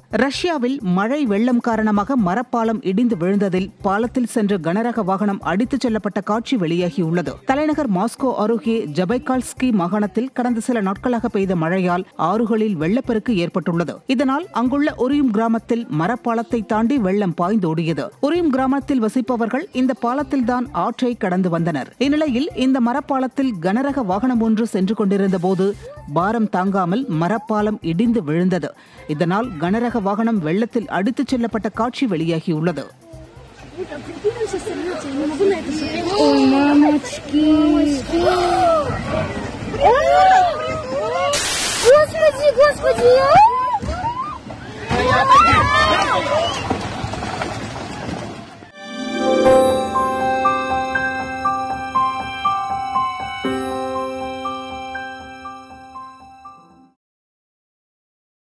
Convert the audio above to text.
ரஷ்யாவில் மழை வெள்ளம் காரணமாக மரப்பாலம் இடிந்து விழுந்ததில் பாலத்தில் சென்ற கனரக வாகனம் அடித்துச் செல்லப்பட்ட காட்சி வெளியாகியுள்ளது தலைநகர் மாஸ்கோ அருகே ஜபைகால்ஸ்கி மாகாணத்தில் கடந்த சில நாட்களாக பெய்த மழையால் ஆறுகளில் வெள்ளப்பெருக்கு ஏற்பட்டுள்ளது இதனால் அங்குள்ள உரியும் கிராமத்தில் மரப்பாலத்தை தாண்டி வெள்ளம் பாய்ந்தோடியது உரியும் கிராமத்தில் வசிப்பவர்கள் இந்த பாலத்தில்தான் ஆற்றை கடந்து வந்தனர் இந்நிலையில் இந்த மரப்பாலத்தில் கனரக வாகனம் ஒன்று சென்று கொண்டிருந்த போது பாரம் தாங்காமல் மரப்பாலம் இடிந்து விழுந்தது இதனால் கனரக வாகனம் வெள்ளத்தில் அடித்துச் செல்லப்பட்ட காட்சி வெளியாகியுள்ளது Ой, мамочки. Господи, господи. а!